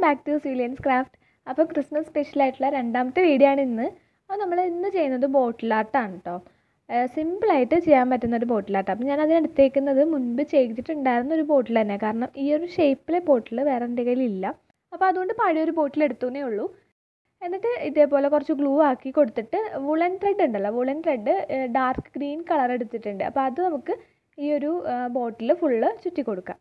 back to സിലിയൻസ് craft അപ്പോൾ Christmas special ആയിട്ടുള്ള രണ്ടാമത്തെ വീഡിയോ ആണ് ഇന്ന് അപ്പോൾ നമ്മൾ ഇന്ന് ചെയ്യുന്നത് ബോട്ടിൽ ആർട്ടാണ് കേട്ടോ സിമ്പിളായിട്ട് ചെയ്യാൻ പറ്റുന്ന ഒരു ബോട്ടിൽ ആർട്ട് അപ്പോൾ ഞാൻ അതിനെടുത്തേക്കുന്നത് മുൻപ് ചെയ്തിട്ടുണ്ടായിരുന്ന ഒരു ബോട്ടിൽ തന്നെ കാരണം ഈ ഒരു ഷേപ്പിലെ ബോട്ടിൽ വേറെ എൻ്റെ കയ്യിലില്ല അപ്പോൾ അതുകൊണ്ട് പഴയൊരു ബോട്ടിൽ എടുത്തുന്നേ ഉള്ളൂ എന്നിട്ട് ഇതേപോലെ കുറച്ച് ഗ്ലൂ ആക്കി കൊടുത്തിട്ട് വുളൻ ത്രെഡ് ഉണ്ടല്ലോ woollen thread dark green colour എടുത്തിട്ടുണ്ട് അപ്പോൾ അത് നമുക്ക് ഈ ഒരു ബോട്ടിൽ ഫുള്ള് ചുറ്റി കൊടുക്കാം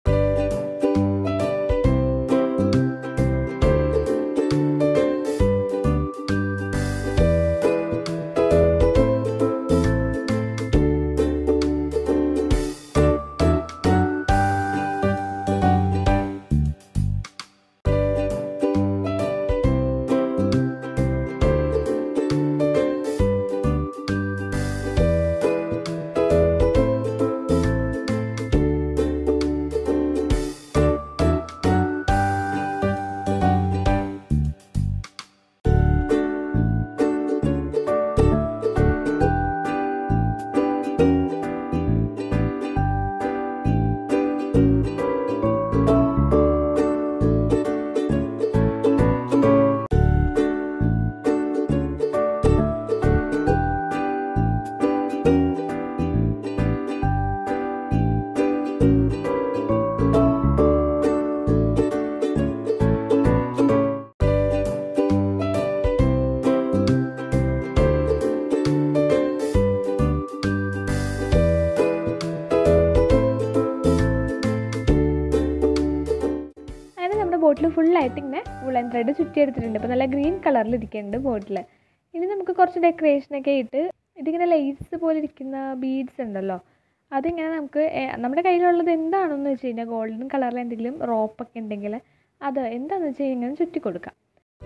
അങ്ങനെ നമ്മുടെ ബോട്ടിൽ ഫുള്ളായിട്ട് ഇങ്ങനെ വുളൻ ത്രെഡ് ചുറ്റിയെടുത്തിട്ടുണ്ട് അപ്പോൾ നല്ല ഗ്രീൻ കളറിൽ ഇരിക്കുന്നുണ്ട് ബോട്ടിൽ ഇനി നമുക്ക് കുറച്ച് ഡെക്കറേഷനൊക്കെ ഇട്ട് ഇതിങ്ങനെ ലേസ് പോലെ ഇരിക്കുന്ന ബീഡ്സ് ഉണ്ടല്ലോ അതിങ്ങനെ നമുക്ക് നമ്മുടെ കയ്യിലുള്ളത് എന്താണെന്ന് വെച്ച് കഴിഞ്ഞാൽ ഗോൾഡൻ കളറിൽ എന്തെങ്കിലും റോപ്പൊക്കെ ഉണ്ടെങ്കിൽ അത് എന്താണെന്ന് വെച്ച് കഴിഞ്ഞാൽ ഇങ്ങനെ ചുറ്റി കൊടുക്കാം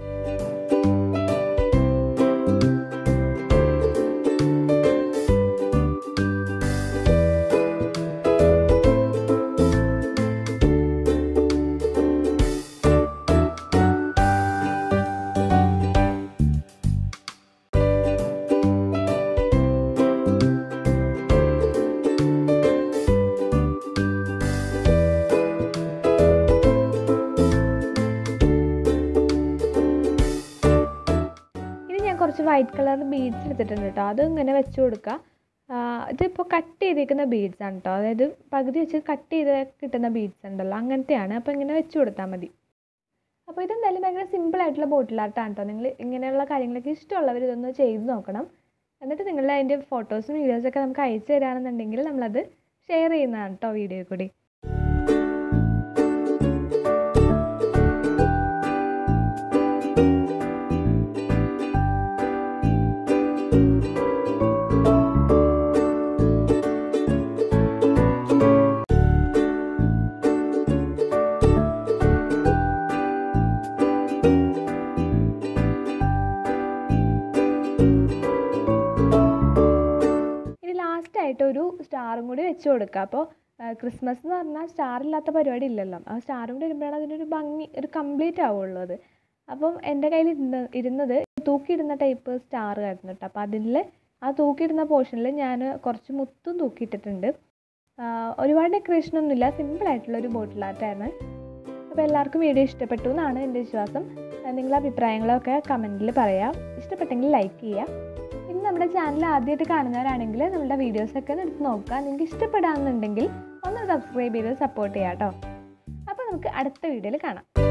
ഇനി ഞാൻ കുറച്ച് വൈറ്റ് കളർ ബീഡ്സ് എടുത്തിട്ടുണ്ട് കേട്ടോ അത് ഇങ്ങനെ വെച്ച് കൊടുക്കുക ഇതിപ്പോൾ കട്ട് ചെയ്തേക്കുന്ന ബീഡ്സ് ആണ് കേട്ടോ അതായത് പകുതി വെച്ച് കട്ട് ചെയ്ത് കിട്ടുന്ന ബീഡ്സ് ഉണ്ടല്ലോ അങ്ങനത്തെയാണ് അപ്പോൾ ഇങ്ങനെ വെച്ച് കൊടുത്താൽ മതി അപ്പോൾ ഇതെന്തായാലും ഭയങ്കര സിമ്പിൾ ആയിട്ടുള്ള ബോട്ടിൽ ആർട്ടാണ് കേട്ടോ നിങ്ങൾ ഇങ്ങനെയുള്ള കാര്യങ്ങളൊക്കെ ഇഷ്ടമുള്ളവർ ഇതൊന്ന് ചെയ്ത് നോക്കണം എന്നിട്ട് നിങ്ങളുടെ അതിൻ്റെ ഫോട്ടോസും വീഡിയോസൊക്കെ നമുക്ക് അയച്ചു തരാണെന്നുണ്ടെങ്കിൽ നമ്മളത് ഷെയർ ചെയ്യുന്നതാണ് കേട്ടോ വീഡിയോ കൂടി ഇനി ലാസ്റ്റായിട്ട് ഒരു സ്റ്റാറും കൂടി വെച്ച് കൊടുക്കുക അപ്പോൾ ക്രിസ്മസ് എന്ന് പറഞ്ഞാൽ സ്റ്റാർ ഇല്ലാത്ത പരിപാടി ഇല്ലല്ലോ ആ സ്റ്റാറും കൂടി വരുമ്പോഴാണ് അതിനൊരു ഭംഗി ഒരു കംപ്ലീറ്റ് ആവുള്ളൂ അത് അപ്പം എൻ്റെ കയ്യിൽ ഇരുന്ന ഇരുന്നത് തൂക്കിയിടുന്ന ടൈപ്പ് സ്റ്റാർ ആയിരുന്നു കേട്ടോ അപ്പോൾ അതിൽ ആ തൂക്കിയിടുന്ന പോർഷനിൽ ഞാൻ കുറച്ച് മുത്തും തൂക്കിയിട്ടിട്ടുണ്ട് ഒരുപാട് ഡെക്കറേഷനൊന്നുമില്ല സിമ്പിളായിട്ടുള്ള ഒരു ബോട്ടിൽ ആർട്ടായിരുന്നു അപ്പോൾ എല്ലാവർക്കും വീഡിയോ ഇഷ്ടപ്പെട്ടു എന്നാണ് എൻ്റെ വിശ്വാസം നിങ്ങളുടെ അഭിപ്രായങ്ങളൊക്കെ കമൻറ്റിൽ പറയാം ഇഷ്ടപ്പെട്ടെങ്കിൽ ലൈക്ക് ചെയ്യുക പിന്നെ നമ്മുടെ ചാനൽ ആദ്യമായിട്ട് കാണുന്നവരാണെങ്കിൽ നമ്മുടെ വീഡിയോസൊക്കെ എടുത്ത് നോക്കുക നിങ്ങൾക്ക് ഇഷ്ടപ്പെടാമെന്നുണ്ടെങ്കിൽ ഒന്ന് സബ്സ്ക്രൈബ് ചെയ്ത് സപ്പോർട്ട് ചെയ്യാം കേട്ടോ അപ്പോൾ നമുക്ക് അടുത്ത വീഡിയോയിൽ കാണാം